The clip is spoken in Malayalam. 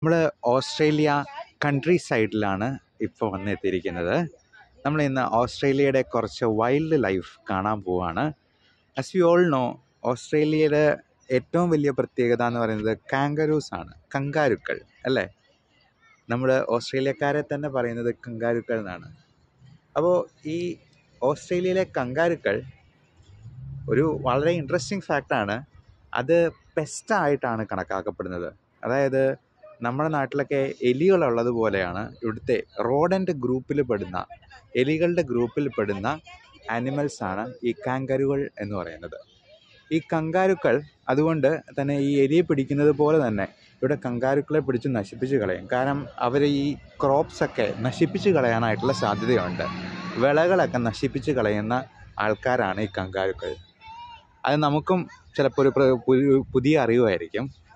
നമ്മൾ ഓസ്ട്രേലിയ കൺട്രി സൈഡിലാണ് ഇപ്പോൾ വന്നെത്തിയിരിക്കുന്നത് നമ്മൾ ഇന്ന് ഓസ്ട്രേലിയയുടെ കുറച്ച് വൈൽഡ് ലൈഫ് കാണാൻ പോവാണ് ആസ് യു ഓൾ നോ ഓസ്ട്രേലിയയുടെ ഏറ്റവും വലിയ പ്രത്യേകത എന്ന് പറയുന്നത് കാങ്കരൂസ് ആണ് കങ്കാരുക്കൾ അല്ലേ നമ്മൾ ഓസ്ട്രേലിയക്കാരെ തന്നെ പറയുന്നത് കങ്കാരുക്കൾ എന്നാണ് അപ്പോൾ ഈ ഓസ്ട്രേലിയയിലെ കങ്കാരുക്കൾ ഒരു വളരെ ഇൻട്രസ്റ്റിംഗ് ഫാക്റ്റാണ് അത് പെസ്റ്റായിട്ടാണ് കണക്കാക്കപ്പെടുന്നത് അതായത് നമ്മുടെ നാട്ടിലൊക്കെ എലികളുള്ളത് പോലെയാണ് ഇവിടുത്തെ റോഡൻ്റ് ഗ്രൂപ്പിൽ പെടുന്ന എലികളുടെ ഗ്രൂപ്പിൽ പെടുന്ന ആനിമൽസാണ് ഈ കാങ്കരുകൾ എന്ന് പറയുന്നത് ഈ കങ്കാരുക്കൾ അതുകൊണ്ട് തന്നെ ഈ എലിയെ പിടിക്കുന്നത് പോലെ തന്നെ ഇവിടെ കങ്കാരുക്കളെ പിടിച്ച് നശിപ്പിച്ച് കളയും കാരണം അവർ ഈ ക്രോപ്സൊക്കെ നശിപ്പിച്ച് കളയാനായിട്ടുള്ള സാധ്യതയുണ്ട് വിളകളൊക്കെ നശിപ്പിച്ച് കളയുന്ന ആൾക്കാരാണ് ഈ കങ്കാരുക്കൾ അത് നമുക്കും ചിലപ്പോൾ ഒരു പ്ര- ഒരു പുതിയ അറിവായിരിക്കും